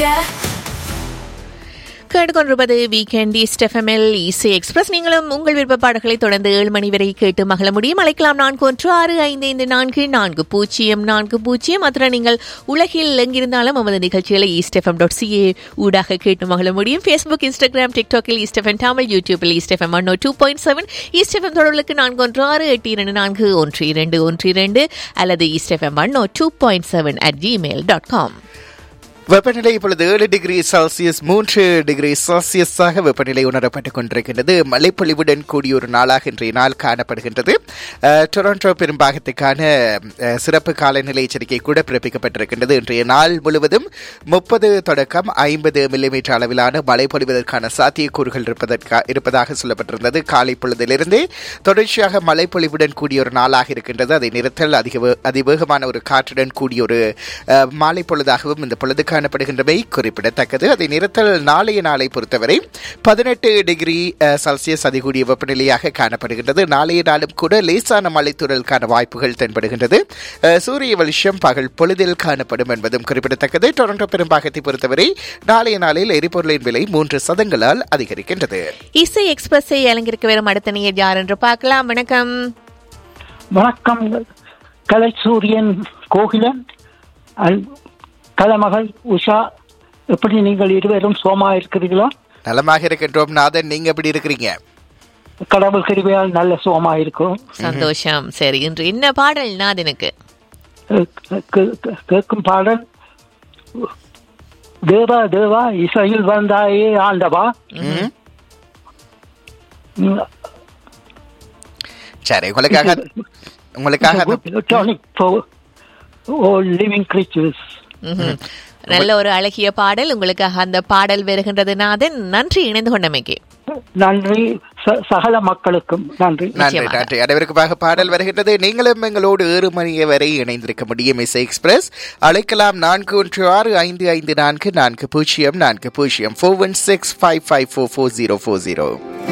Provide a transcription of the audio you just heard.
கேட்டுக்கொண்டிருப்பது weekend east எஃப்எம்எல் இசை express நீங்களும் உங்கள் விருப்ப பாடல்களை தொடர்ந்து ஏழு மணி வரை கேட்டு மகள முடியும் அழைக்கலாம் நான்கு ஒன்று ஆறு ஐந்து ஐந்து நான்கு நான்கு பூஜ்ஜியம் நான்கு பூஜ்ஜியம் அத்துடன் நீங்கள் உலகில் எங்கிருந்தாலும் நமது நிகழ்ச்சிகளை ஈஸ்ட் எஃப்எம் டாட் சிஏ ஊடாக கேட்டு மகள முடியும் ஃபேஸ்புக் இன்ஸ்டாகிராம் டிக்டாக்கில் ஈஸ்ட் எஃப்எம் தமிழ் யூடியூபில் East FM one two point seven East FM தொடர்களுக்கு நான்கு ஒன்று ஆறு எட்டு இரண்டு நான்கு ஒன்று இரண்டு ஒன்று இரண்டு அல்லது East FM one two point seven at Gmail dot com வெப்பநிலை இப்பொழுது ஏழு டிகிரி செல்சியஸ் மூன்று டிகிரி செல்சியஸாக வெப்பநிலை உணரப்பட்டுக் கொண்டிருக்கின்றது மழைப்பொழிவுடன் கூடிய ஒரு நாளாக இன்றைய நாள் காணப்படுகின்றது அஹ், டொரண்டோ பெரும்பாகத்துக்கான அஹ், சிறப்பு காலநிலை எச்சரிக்கை கூட பிறப்பிக்கப்பட்டிருக்கின்றது இன்றைய நாள் முழுவதும் முப்பது தொடக்கம் ஐம்பது மில்லிமீட்டர் அளவிலான மழை பொழிவதற்கான சாத்தியக்கூறுகள் இருப்பதற்கா இருப்பதாக சொல்லப்பட்டிருந்தது காலை பொழுதிலிருந்தே தொடர்ச்சியாக மழை பொழிவுடன் கூடிய ஒரு நாளாக இருக்கின்றது அதை நிறுத்தல் அதிக வே- அதிவேகமான ஒரு காற்றுடன் கூடிய ஒரு அஹ், மாலை பொழுதாகவும் இந்த பொழுது காணப்படுகின்றமை குறிப்பிடத்தக்கது அதை நிறுத்தல் நாளைய நாளை பொறுத்தவரை பதினெட்டு டிகிரி அஹ், செல்சியஸ் அதிகூடிய வெப்பநிலையாக காணப்படுகின்றது நாளைய நாளும் கூட லேசான மழைத்தூறலுக்கான வாய்ப்புகள் தென்படுகின்றது அஹ், சூரிய வெளிச்சம் பகல் பொழுதில் காணப்படும் என்பதும் குறிப்பிடத்தக்கது டொரண்டோ பெரும்பாகத்தை பொறுத்தவரை நாளைய நாளில் எரிபொருளின் விலை மூன்று சதங்களால் அதிகரிக்கின்றது இசை எக்ஸ்பிரஸை அலங்கரிக்க வரும் அடுத்த நேயர் யார் என்று பார்க்கலாம் வணக்கம் வணக்கம் கலைசூரியன் கோகிலன் அல்- கலைமகள் உஷா எப்படி நீங்கள் இருவரும் சோமா இருக்கிறீர்களா நலமாக இருக்கின்றோம் நாதன் நீங்க எப்படி இருக்கிறீங்க கடவுள் கிருபையால் நல்ல சோமா இருக்கும் சந்தோஷம் சரி இன்று என்ன பாடல் நாதனுக்கு கே- கே- கேட்கும் பாடல் தேவா தேவா இசையில் வந்தாயே ஆண்டவா ம், சரி உங்களுக்காக உங்களுக்காக அந்த- tonic for all living creatures ம்ஹும். நல்ல ஒரு அழகிய பாடல் உங்களுக்காக அந்த பாடல் வருகின்றது நாதன் நன்றி இணைந்து கொண்டமைக்கு நன்றி ச- சகல மக்களுக்கும் நன்றி நன்றி நிச்சயமாக. நன்றி அனைவருக்குமாக பாடல் வருகின்றது நீங்களும் எங்களோடு ஏழு மணி வரை இணைந்திருக்க முடியும் இசை எக்ஸ்பிரஸ் அழைக்கலாம் நான்கு ஒன்று ஆறு ஐந்து ஐந்து நான்கு நான்கு பூஜ்ஜியம் நான்கு பூஜ்ஜியம் four one six five five four four zero four zero